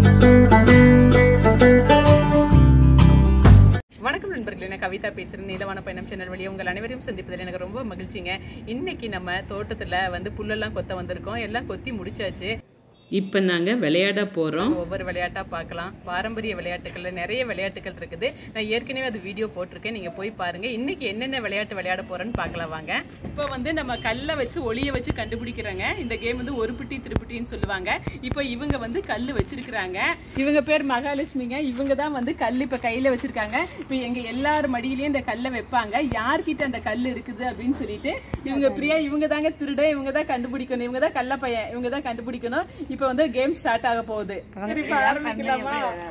வணக்கம் நண்பர்களே நான் கவிதா பேசுறேன் நீலவான பயணம் சேனல் வழியா உங்கள் அனைவரையும் சந்திப்பதில் எனக்கு ரொம்ப மகிழ்ச்சிங்க இன்னைக்கு நம்ம தோட்டத்துல வந்து புல்லெல்லாம் கொத்த வந்திருக்கோம் எல்லாம் கொத்தி முடிச்சாச்சு இப்போ நாங்கள் விளையாட போகிறோம் ஒவ்வொரு விளையாட்டா பார்க்கலாம் பாரம்பரிய விளையாட்டுகள்ல நிறைய விளையாட்டுகள் இருக்குது நான் ஏற்கனவே அது வீடியோ போட்டிருக்கேன் நீங்க போய் பாருங்க இன்னைக்கு என்னென்ன விளையாட்டு விளையாட போறோன்னு பார்க்கலாம் வாங்க இப்போ வந்து நம்ம கல்லை வச்சு ஒளிய வச்சு கண்டுபிடிக்கிறோங்க இந்த கேம் வந்து ஒரு பிட்டி திருப்பிட்டின்னு சொல்லுவாங்க இப்போ இவங்க வந்து கல் வச்சிருக்கிறாங்க இவங்க பேர் மகாலட்சுமிங்க இவங்க தான் வந்து கல் இப்ப கையில வச்சிருக்காங்க இப்போ எங்க எல்லார் மடியிலயும் இந்த கல்லை வைப்பாங்க யார்கிட்ட அந்த கல் இருக்குது அப்படின்னு சொல்லிட்டு இவங்க பிரியா இவங்க தாங்க திருட இவங்க தான் கண்டுபிடிக்கணும் இவங்க தான் கள்ள பையன் இவங்க தான் கண்டுபிடிக்கணும் இப்போ வந்து கேம் ஸ்டார்ட் ஆக போகுது திருப்பி ஆரம்பிக்கலாமா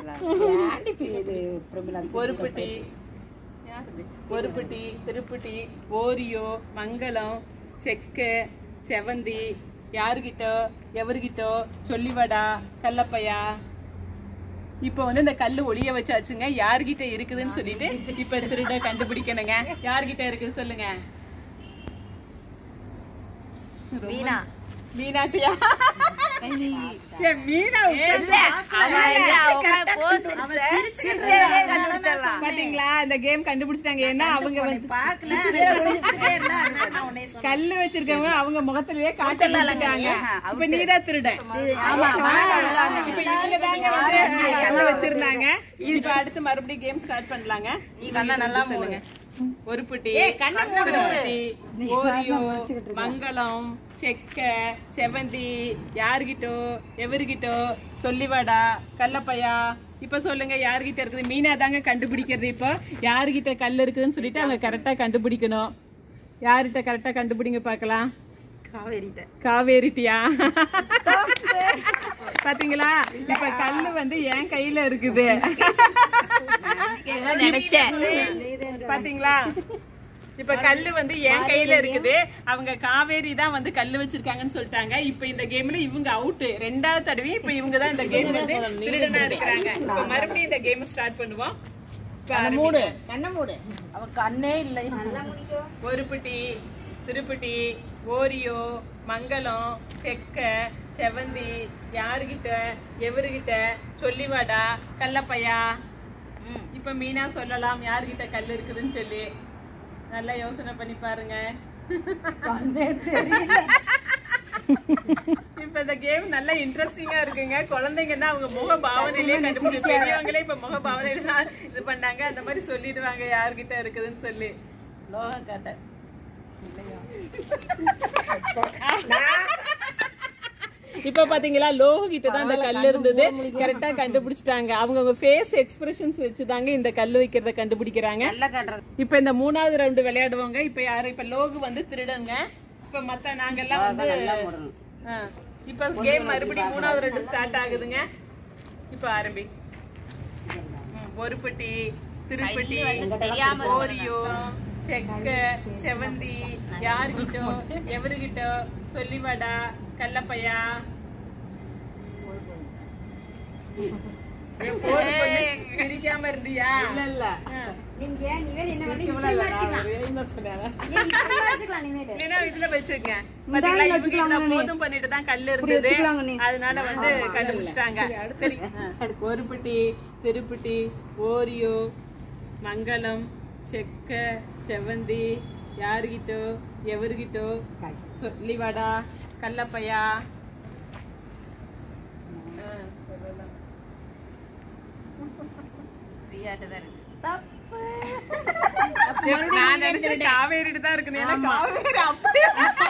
ஒரு பெட்டி ஒரு பெட்டி திருப்பட்டி ஓரியோ மங்களம் செக்கு செவந்தி யாருகிட்ட எவர்கிட்ட சொல்லிவடா கல்லப்பையா இப்ப வந்து இந்த கல்லு ஒளிய வச்சாச்சுங்க யார்கிட்ட இருக்குதுன்னு சொல்லிட்டு இப்ப திருட கண்டுபிடிக்கணுங்க யார்கிட்ட இருக்குது சொல்லுங்க மீனா மீனாட்டியா ஏன் மீனா பாத்தீங்களா இந்த கேம் கண்டுபிடிச்சிட்டாங்க ஏன்னா அவங்க வந்து கல்லு வச்சிருக்கவங்க அவங்க முகத்திலேயே காட்டலாங்க இப்ப நீதான் திருட இப்ப இவங்க தாங்க வந்து கல்லு வச்சிருந்தாங்க இப்ப அடுத்து மறுபடியும் கேம் ஸ்டார்ட் பண்ணலாங்க நீ கண்ணா நல்லா சொல்லுங்க ஒரு புட்டி கண்ணி ஓரியோ மங்களம் செக்க செவந்தி யாருகிட்டோ எவருகிட்டோ சொல்லிவாடா கல்லப்பையா இப்ப சொல்லுங்க யாருகிட்ட இருக்குது மீனா தாங்க கண்டுபிடிக்கிறது இப்போ யாருகிட்ட கல் இருக்குதுன்னு சொல்லிட்டு அவங்க கரெக்டா கண்டுபிடிக்கணும் யார்கிட்ட கரெக்டா கண்டுபிடிங்க பார்க்கலாம் காவேரிட்டியா பாத்தீங்களா இப்ப கல்லு வந்து என் கையில இருக்குது பாத்தீங்களா இப்ப கல்லு வந்து என் கையில இருக்குது அவங்க காவேரி தான் வந்து கல்லு வச்சிருக்காங்கன்னு சொல்லிட்டாங்க இப்ப இந்த கேம்ல இவங்க அவுட் ரெண்டாவது தடவை இப்ப இவங்க தான் இந்த கேம் வந்து திருடனா இருக்கிறாங்க இப்ப மறுபடியும் இந்த கேம் ஸ்டார்ட் பண்ணுவோம் மூடு அவ கண்ணே இல்லை ஒரு பிட்டி திருப்பட்டி ஓரியோ மங்களம் செக்க செவந்தி யாருகிட்ட எவருகிட்ட சொல்லிவாடா கல்லப்பையா இப்ப மீனா சொல்லலாம் யாருகிட்ட கல் இருக்குதுன்னு சொல்லி நல்லா யோசனை பண்ணி பாருங்க இப்ப இந்த கேம் நல்லா இன்ட்ரெஸ்டிங்கா இருக்குங்க குழந்தைங்க தான் அவங்க முக பாவனையிலேயே கண்டுபிடிச்சு பெரியவங்களே இப்ப முக பாவனையில தான் இது பண்ணாங்க அந்த மாதிரி சொல்லிடுவாங்க யாருகிட்ட இருக்குதுன்னு சொல்லி லோக கட்டை இப்ப பாத்தீங்களா லோக கிட்ட தான் அந்த கல் இருந்தது கரெக்டா கண்டுபிடிச்சிட்டாங்க அவங்க அவங்க ஃபேஸ் எக்ஸ்பிரஷன்ஸ் வச்சுதாங்க இந்த கல் வைக்கிறத கண்டுபிடிக்கிறாங்க நல்லா கட்டுறது இப்ப இந்த மூணாவது ரவுண்டு விளையாடுவாங்க இப்ப யாரு இப்ப லோகு வந்து திருடங்க இப்ப மத்த நாங்கெல்லாம் வந்து ஆ. இப்ப கேம் மறுபடியும் மூணாவது ரவுண்டு ஸ்டார்ட் ஆகுதுங்க இப்ப ஆரம்பி ம், ஒரு பெட்டி திருப்பட்டி ஓரியோ செக்க செவந்தி யாருகிட்டோ எவருகிட்டோ சொல்லிவாடா கல்லப்பையா ஏன் போடு பொண்ணு, சிரிக்காம இருந்தியா இல்ல இல்ல இல்லைன்னா இதுல வச்சுக்கங்க பாத்தீங்களா இவங்க இதுல போதும் பண்ணிட்டு தான் கல் இருந்தது அதனால வந்து கண்டுபிடிச்சிட்டாங்க சரி ஒரு பெட்டி திருப்பட்டி ஓரியோ மங்களம் செக்க செவந்தி யாருகிட்டோ எவருகிட்டோ சொல்லிவாடா கல்லப்பையா ஆ, சொல்லலாம். நான் நினைச்சேன் காவேரிட்டு தான் இருக்கணும் ஏன்னா காவேரி அப்படியே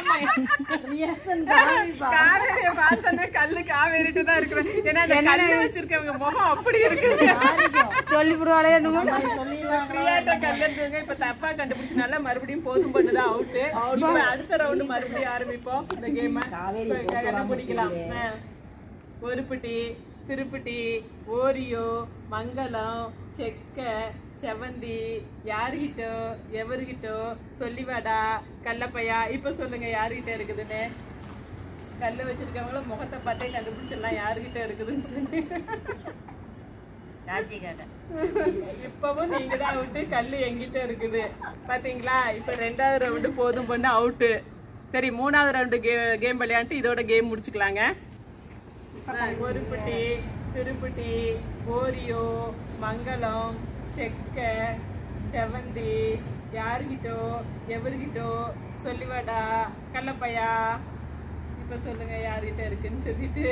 காவேரியை பார்த்தோன்னே கல்லு காவேரிட்டு தான் இருக்கணும் ஏன்னா அந்த கல்லு வச்சிருக்கவங்க முகம் அப்படி இருக்குது சொல்லி விடுவாளே பிரியாட்ட கல்லு இருக்குங்க இப்ப தப்பா கண்டுபிடிச்சனால மறுபடியும் போதும் பண்ணுதான் அவுட் இப்ப அடுத்த ரவுண்ட் மறுபடியும் ஆரம்பிப்போம் இந்த கேம் கண்டுபிடிக்கலாம் ஆ. ஒரு பிட்டி திருப்பட்டி ஓரியோ மங்களம் செக்க செவந்தி யாருகிட்டோ எவருகிட்டோ சொல்லிவாடா கல்லப்பையா இப்ப சொல்லுங்க யாருகிட்ட இருக்குதுன்னு கல்லு வச்சிருக்கவங்களும் முகத்தை பார்த்தே கண்டுபிடிச்சிடலாம் யாருகிட்ட இருக்குதுன்னு சொல்லி இப்பவும் நீங்க தான் அவுட்டு கல்லு எங்கிட்ட இருக்குது பாத்தீங்களா இப்ப ரெண்டாவது ரவுண்டு போதும் பொண்ணு அவுட்டு சரி மூணாவது ரவுண்டு கே கேம் விளையாண்டு இதோட கேம் முடிச்சுக்கலாங்க ஒருப்பட்டி திருப்பட்டி ஓரியோ மங்களம் செக்க செவந்தி யாருகிட்டோ எவர்கிட்டோ சொல்லிவாடா கல்லப்பையா இப்ப சொல்லுங்க யார்கிட்ட இருக்குன்னு சொல்லிட்டு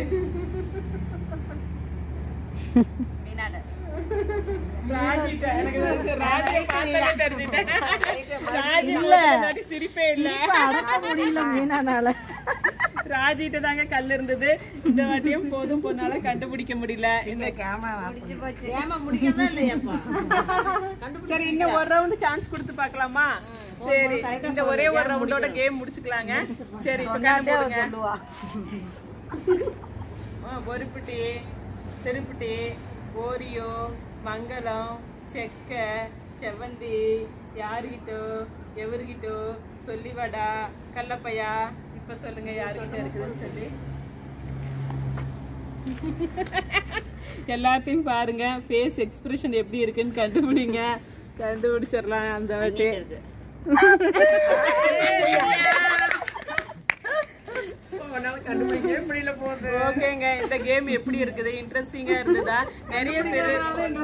மீனாட ராஜிட்ட எனக்கு வந்து ராஜியை பார்த்தாலே தெரிஞ்சுட்டேன் ராஜி முகத்துல சிரிப்பே இல்ல அடக்க முடியல மீனானால ராஜிட்ட தாங்க கல் இருந்தது இந்த வாட்டியும் போதும் போனால கண்டுபிடிக்க முடியல இந்த ஏமா முடிக்கிறதா இல்லையாப்பா சரி இன்னும் ஒரு ரவுண்ட் சான்ஸ் கொடுத்து பார்க்கலாமா சரி இந்த ஒரே ஒரு ரவுண்டோட கேம் முடிச்சுக்கலாங்க சரி இப்ப கண்ணு போடுங்க ஆ, ஒருப்பிட்டி திருப்பிட்டி ஓரியோ மங்களம் செக்க செவந்தி யாருகிட்டோ எவருகிட்டோ சொல்லிவாடா கல்லப்பையா இப்ப சொல்லுங்க யாருகிட்ட இருக்குதுன்னு சொல்லி எல்லாத்தையும் பாருங்க ஃபேஸ் எக்ஸ்பிரஷன் எப்படி இருக்குன்னு கண்டுபிடிங்க கண்டுபிடிச்சிடலாம் அந்த வாட்டி ஓகேங்க இந்த கேம் எப்படி இருக்குது இன்ட்ரெஸ்டிங்கா இருந்ததா நிறைய பேர்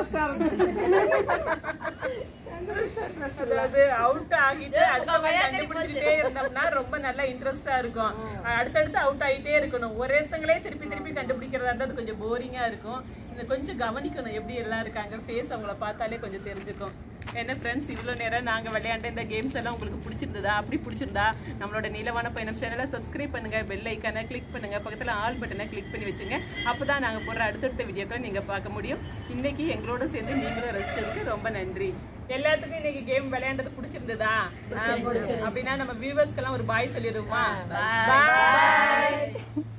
அதாவது அவுட் ஆகிட்டு அடுத்தவங்க கண்டுபிடிச்சிட்டே இருந்தோம்னா ரொம்ப நல்லா இன்ட்ரெஸ்டா இருக்கும் அடுத்தடுத்து அவுட் ஆகிட்டே இருக்கணும் ஒரேத்தங்களே திருப்பி திருப்பி கண்டுபிடிக்கிறதா இருந்தா அது கொஞ்சம் போரிங்கா இருக்கும் இந்த கொஞ்சம் கவனிக்கணும் எப்படி எல்லாம் இருக்காங்க ஃபேஸ் அவங்கள பார்த்தாலே கொஞ்சம் தெரிஞ்சுக்கும் என்ன ஃப்ரெண்ட்ஸ் இவ்வளோ நேரம் நாங்கள் விளையாண்ட இந்த கேம்ஸ் எல்லாம் உங்களுக்கு பிடிச்சிருந்ததா அப்படி பிடிச்சிருந்தா நம்மளோட நீலவான பயணம் சேனலை சப்ஸ்கிரைப் பண்ணுங்க பெல் ஐக்கானை கிளிக் பண்ணுங்க பக்கத்தில் ஆல் பட்டனை கிளிக் பண்ணி வச்சுங்க அப்பதான் நாங்கள் போடுற அடுத்தடுத்த வீடியோக்களை நீங்க பார்க்க முடியும் இன்னைக்கு எங்களோட சேர்ந்து நீங்களும் ரசிச்சதுக்கு ரொம்ப நன்றி எல்லாத்துக்கும் இன்னைக்கு கேம் விளையாண்டது பிடிச்சிருந்ததா ஆ, அப்படின்னா நம்ம வியூவர்ஸ்க்கெல்லாம் ஒரு பாய் சொல்லிடுவோமா பாய்